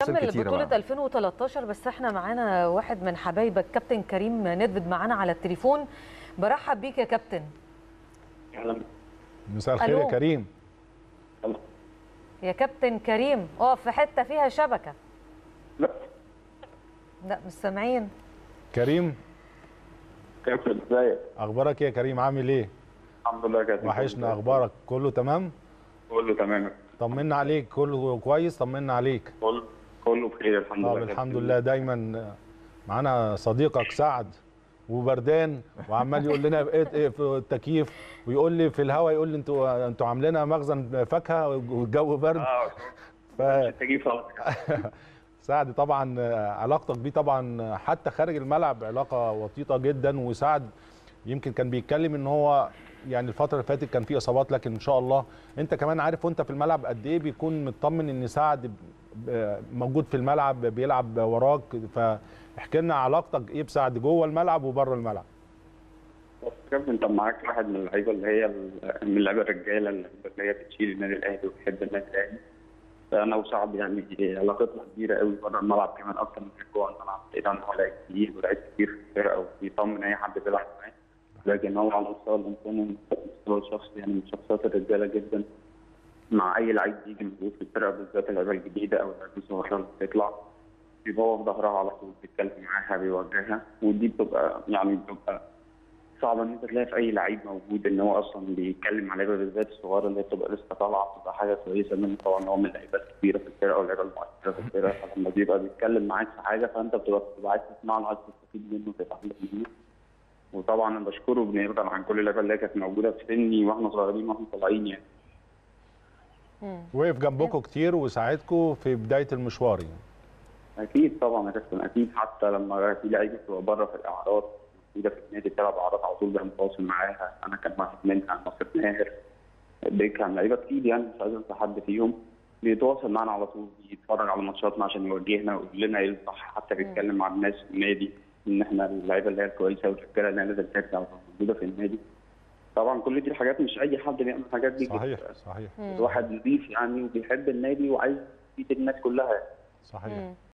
كمل كتيرة بطولة بقى. 2013 بس احنا معانا واحد من حبايبك كابتن كريم ندفد معانا على التليفون برحب بيك يا كابتن اهلا مساء الخير ألو. يا كريم ألو. يا كابتن كريم اقف في حتة فيها شبكة لا لا مش سامعين كريم كيف ازيك اخبارك ايه يا كريم عامل ايه الحمد لله كده وحشنا اخبارك كله تمام كله تمام طمنا عليك كله كويس طمنا عليك كله كله بخير الحمد طب لله الحمد لله دايما معانا صديقك سعد وبردان وعمال يقول لنا ايه إيه في التكييف ويقول لي في الهوا يقول لي انتوا انتوا عاملينها مخزن فاكهه والجو برد اه ف تجيب خلاص سعد طبعا علاقتك بيه طبعا حتى خارج الملعب علاقه وطيده جدا وسعد يمكن كان بيتكلم ان هو يعني الفتره اللي فاتت كان في اصابات لكن ان شاء الله انت كمان عارف وانت في الملعب قد ايه بيكون مطمن ان سعد ب- موجود في الملعب بيلعب وراك فاحكي لنا علاقتك ايه بسعد جوه الملعب وبره الملعب بس كيف انت معاك واحد من اللعيبه اللي هي ال- من اللعيبه الرجاله اللي هي بتشيل النادي الاهلي وبتحب النادي الاهلي فانا وسعد يعني علاقتنا كبيره قوي بره الملعب كمان اكتر من جوه الملعب لان هو لعيب كبير ولعيب كبير في الفرقه وبيطمن اي حد بيلعب معاه لكن هو على المستوى الانساني المستوى الشخصي يعني من شخصيات الرجاله جدا مع اي لعيب بيجي موجود في الفرقه بالذات اللعيبه الجديده او اللعيبه الصغيره اللي بتطلع بيبقى هو في ظهرها على طول بيتكلم معاها بيوجهها ودي بتبقى يعني بتبقى صعب ان انت تلاقي في اي لعيب موجود ان هو اصلا بيتكلم مع لعيبه بالذات الصغيره اللي هي بتبقى لسه طالعه بتبقى حاجه كويسه منه طبعا هو من اللعيبه الكبيره في الفرقه واللعيبه المؤثره في الفرقه فلما بيبقى بيتكلم معاك في حاجه فانت بتبقى بتبقى عايز تسمع له عايز تستفيد منه تتعلم منه وطبعا انا بشكره بنيابه عن كل اللعيبه اللي هي كانت موجوده في سني واحنا صغيرين واحنا طالعين يعني وقف جنبكم كتير وساعدكم في بدايه المشوار يعني اكيد طبعا يا كابتن اكيد حتى لما في لعيبه بتبقى بره في الاعراض موجوده في النادي بتلعب اعراض على طول بنتواصل معاها انا كان واحد منها ناصر ماهر بيكهام لعيبه كتير يعني مش عايز انسى حد فيهم بيتواصل معانا على طول بيتفرج على ماتشاتنا عشان يوجهنا ويقول لنا ايه الصح حتى بيتكلم مع الناس في النادي ان احنا اللعيبه اللي هي الكويسه والرجاله اللي هي لازم ترجع موجوده في النادي طبعا كل دي الحاجات مش اي حد بيعمل الحاجات دي صحيح صحيح واحد نضيف يعني وبيحب النادي وعايز يفيد الناس كلها صحيح